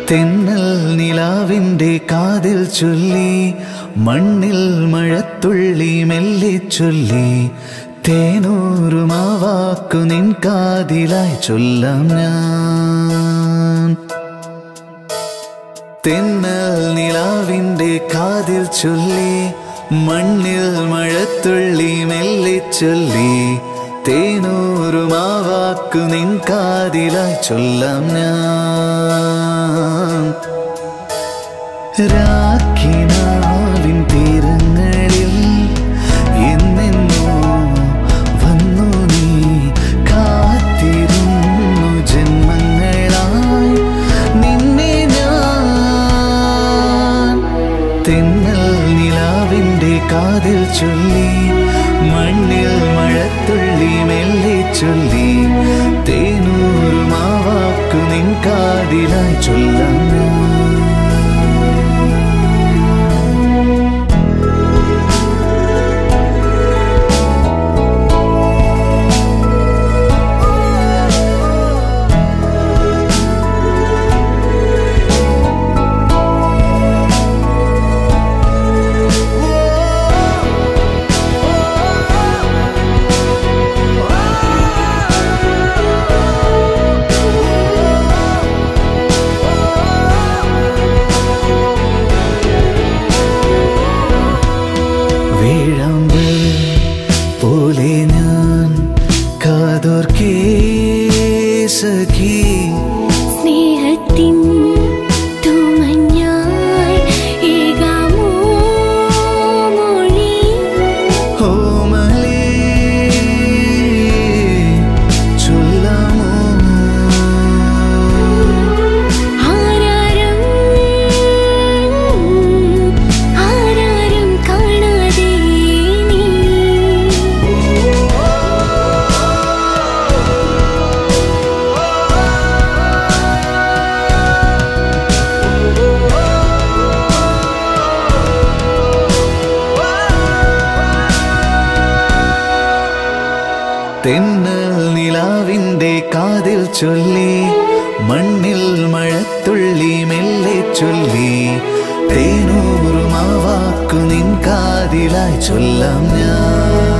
തെന്നൽ നിലാവിൻ്റെ കാതിൽ ചൊല്ലി മണ്ണിൽ മഴത്തുള്ളി മെല്ലെ ചൊല്ലി തേനൂറുമാവാക്കു നിൻ കാതിലായി ചൊല്ലാം ഞാൻ തെന്നൽ നിലാവിൻ്റെ കാതിൽ ചൊല്ലി മണ്ണിൽ മഴത്തുള്ളി മെല്ലെ ചൊല്ലി തേനൂറുമാവാക്കു നിൻ കാതിലായി ചൊല്ലാം ഞാൻ രാഖിനാവിൻ തീരങ്ങളിൽ എന്നെന്നോ വന്നു നീ കാത്തിരുന്നു ജന്മങ്ങളായി നിന്നെ ഞാൻ തെന്നൽ നിലാവിൻ്റെ കാതിൽ ചൊല്ലി മണ്ണിൽ മഴത്തുള്ളി മെല്ലെ ചൊല്ലി തേനൂറുമാവാക്കു നിൻ കാതിലായി ചൊല്ലാം ഞാൻ വേഴാമ്പ് പോലെ ഞാൻ കാതോർക്കേ സഖി സ്നേഹത്തിൻ തൂമഞ്ഞായി ഏകാമോ മൊഴി ഓമലേ ചൊല്ലാമോ ആരാരും ആരാരും കാണാതെ നീ തെന്നൽ നിലാവിൻ്റെ കാതിൽ ചൊല്ലി മണ്ണിൽ മഴത്തുള്ളി മെല്ലെ ചൊല്ലി തേനൂറുമാവാക്കു നിൻ കാതിലായി ചൊല്ലാം ഞാൻ